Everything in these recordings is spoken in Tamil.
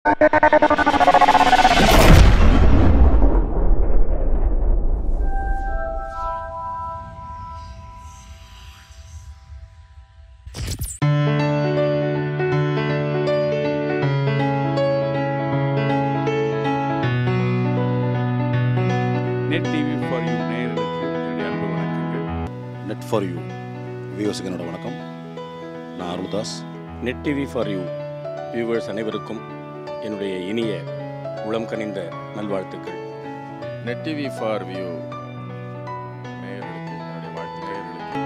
நெட் டிவி ஃபார் யூ நேயர்களுக்கு என்னுடைய அன்பு வணக்கங்கள் நெட் ஃபார் யூ வியூவர்ஸுக்கு என்னோட வணக்கம் நான் Aruldas net TV for you viewers அனைவருக்கும் என்னுடைய இனிய உளம் கனிந்த நல்வாழ்த்துக்கள் நெட் டிவி ஃபார் வியூ நேயர்களுக்கு என்னுடைய வாழ்த்து நேயர்களுக்கு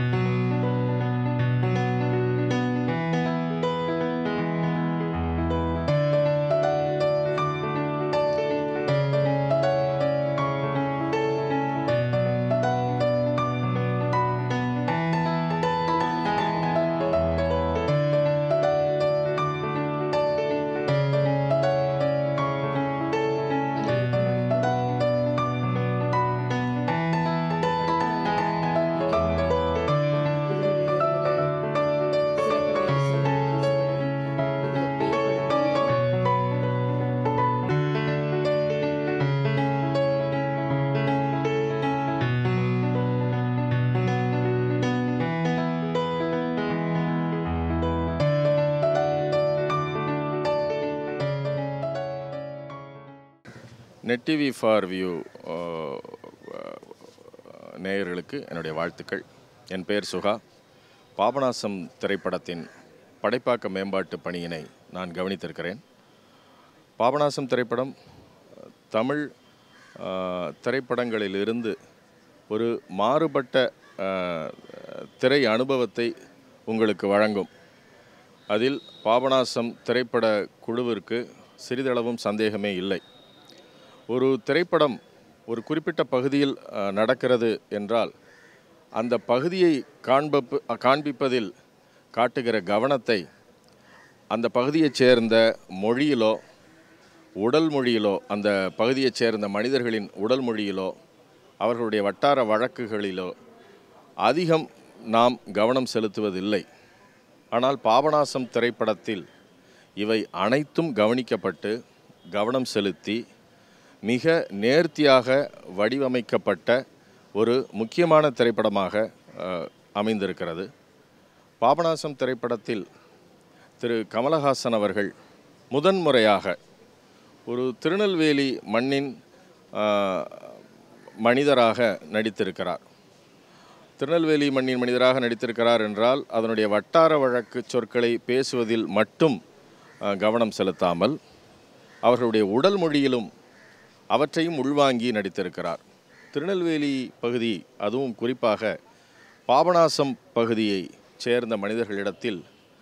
நெட் டிவி ஃபார் வியூ நேயர்களுக்கு என்னுடைய வாழ்த்துக்கள் என் பெயர் சுகா பாபநாசம் திரைப்படத்தின் படைப்பாக்க மேம்பாட்டு பணியினை நான் கவனித்திருக்கிறேன் பாபநாசம் திரைப்படம் அஹ், தமிழ் அஹ், திரைப்படங்களிலிருந்து ஒரு மாறுபட்ட அஹ், திரை அனுபவத்தை உங்களுக்கு வழங்கும் அதில் பாபநாசம் திரைப்பட குழுவிற்கு சிறிதளவும் சந்தேகமே இல்லை ஒரு திரைப்படம் ஒரு குறிப்பிட்ட பகுதியில் அஹ், நடக்கிறது என்றால் அந்த பகுதியை காண்பப்பு காண்பிப்பதில் காட்டுகிற கவனத்தை அந்த பகுதியைச் சேர்ந்த மொழியிலோ உடல் மொழியிலோ அந்த பகுதியைச் சேர்ந்த மனிதர்களின் உடல் மொழியிலோ அவர்களுடைய வட்டார வழக்குகளிலோ அதிகம் நாம் கவனம் செலுத்துவதில்லை ஆனால் பாபநாசம் திரைப்படத்தில் இவை அனைத்தும் கவனிக்கப்பட்டு கவனம் செலுத்தி மிக நேர்த்தியாக வடிவமைக்கப்பட்ட ஒரு முக்கியமான திரைப்படமாக அஹ், அமைந்திருக்கிறது பாபநாசம் திரைப்படத்தில் திரு கமலஹாசன் அவர்கள் முதன்முறையாக ஒரு திருநெல்வேலி மண்ணின் அஹ், மனிதராக நடித்திருக்கிறார் திருநெல்வேலி மண்ணின் மனிதராக நடித்திருக்கிறார் என்றால் அதனுடைய வட்டார வழக்கு சொற்களை பேசுவதில் மட்டும் அஹ், கவனம் செலுத்தாமல் அவர்களுடைய உடல் மொழியிலும் அவற்றையும் உள்வாங்கி நடித்திருக்கிறார் திருநெல்வேலி பகுதி அதுவும் குறிப்பாக பாபநாசம் பகுதியை சேர்ந்த மனிதர்களிடத்தில்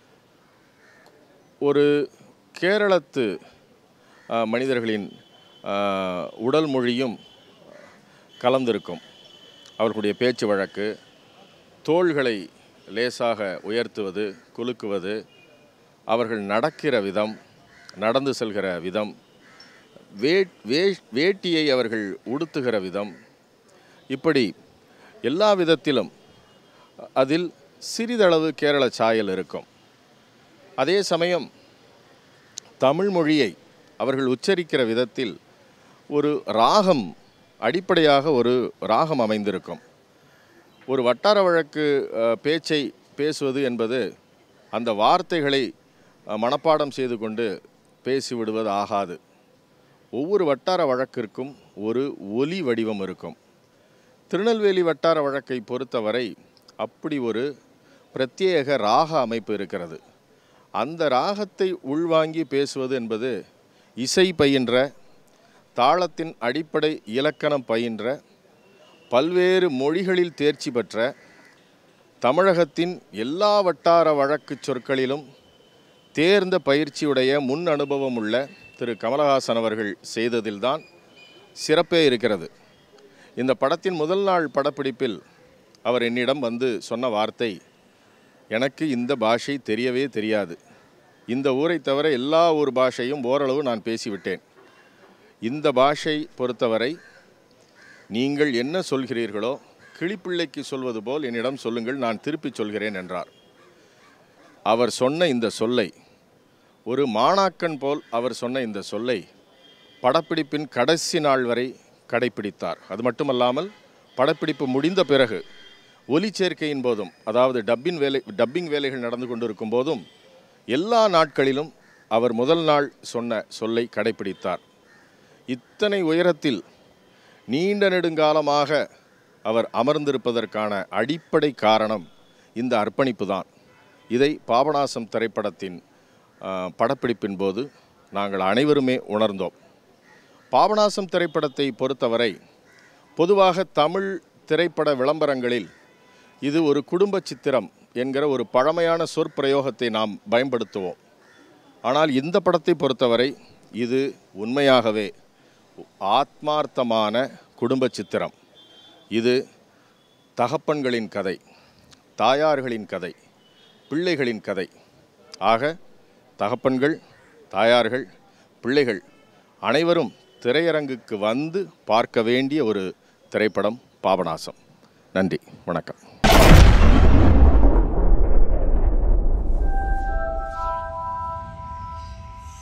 ஒரு கேரளத்து அஹ், மனிதர்களின் அஹ், உடல் மொழியும் கலந்திருக்கும் அவர்களுடைய பேச்சு வழக்கு தோள்களை லேசாக உயர்த்துவது குலுக்குவது அவர்கள் நடக்கிற விதம் நடந்து செல்கிற விதம் வே வே வேட்டியை அவர்கள் உடுத்துகிற விதம் இப்படி எல்லா விதத்திலும் அதில் சிறிதளவு கேரள சாயல் இருக்கும் அதே சமயம் தமிழ் மொழியை அவர்கள் உச்சரிக்கிற விதத்தில் ஒரு ராகம் அடிப்படையாக ஒரு ராகம் அமைந்திருக்கும் ஒரு வட்டார வழக்கு அஹ், பேச்சை பேசுவது என்பது அந்த வார்த்தைகளை அஹ், மனப்பாடம் செய்து கொண்டு பேசிவிடுவது ஆகாது ஒவ்வொரு வட்டார வழக்கிற்கும் ஒரு ஒலி வடிவம் இருக்கும் திருநெல்வேலி வட்டார வழக்கை பொறுத்தவரை அப்படி ஒரு பிரத்யேக ராக அமைப்பு இருக்கிறது அந்த ராகத்தை உள்வாங்கி பேசுவது என்பது இசை பயின்ற தாளத்தின் அடிப்படை இலக்கணம் பயின்ற பல்வேறு மொழிகளில் தேர்ச்சி பெற்ற தமிழகத்தின் எல்லா வட்டார வழக்குச் சொற்களிலும் தேர்ந்த பயிற்சியுடைய முன் அனுபவம் உள்ள திரு கமலஹாசன் அவர்கள் செய்ததில்தான் சிறப்பே இருக்கிறது இந்த படத்தின் முதல் நாள் படப்பிடிப்பில் அவர் என்னிடம் வந்து சொன்ன வார்த்தை எனக்கு இந்த பாஷை தெரியவே தெரியாது இந்த ஊரை தவிர எல்லா ஊர் பாஷையும் ஓரளவு நான் பேசிவிட்டேன் இந்த பாஷை பொறுத்தவரை நீங்கள் என்ன சொல்கிறீர்களோ கிளிப்பிள்ளைக்கு சொல்வது போல் என்னிடம் சொல்லுங்கள் நான் திருப்பிச் சொல்கிறேன் என்றார் அவர் சொன்ன இந்த சொல்லை ஒரு மாணாக்கன் போல் அவர் சொன்ன இந்த சொல்லை படப்பிடிப்பின் கடைசி நாள் வரை கடைப்பிடித்தார் அது மட்டுமல்லாமல் படப்பிடிப்பு முடிந்த பிறகு ஒலிச்சேர்க்கையின் போதும் அதாவது டப்பின் வேலை டப்பிங் வேலைகள் நடந்து கொண்டிருக்கும் போதும் எல்லா நாட்களிலும் அவர் முதல் நாள் சொன்ன சொல்லை கடைப்பிடித்தார் இத்தனை உயரத்தில் நீண்ட நெடுங்காலமாக அவர் அமர்ந்திருப்பதற்கான அடிப்படை காரணம் இந்த அர்ப்பணிப்பு தான் இதை பாபநாசம் திரைப்படத்தின் ஆ, படப்பிடிப்பின் போது நாங்கள் அனைவருமே உணர்ந்தோம் பாபநாசம் திரைப்படத்தை பொறுத்தவரை பொதுவாக தமிழ் திரைப்பட விளம்பரங்களில் இது ஒரு குடும்ப சித்திரம் என்கிற ஒரு பழமையான சொற்பிரயோகத்தை நாம் பயன்படுத்துவோம் ஆனால் இந்த படத்தை பொறுத்தவரை இது உண்மையாகவே ஆத்மார்த்தமான குடும்ப சித்திரம் இது தகப்பன்களின் கதை தாயார்களின் கதை பிள்ளைகளின் கதை ஆக தகப்பன்கள் தாயார்கள் பிள்ளைகள் அனைவரும் திரையரங்குக்கு வந்து பார்க்க வேண்டிய ஒரு திரைப்படம் பாபநாசம் நன்றி வணக்கம்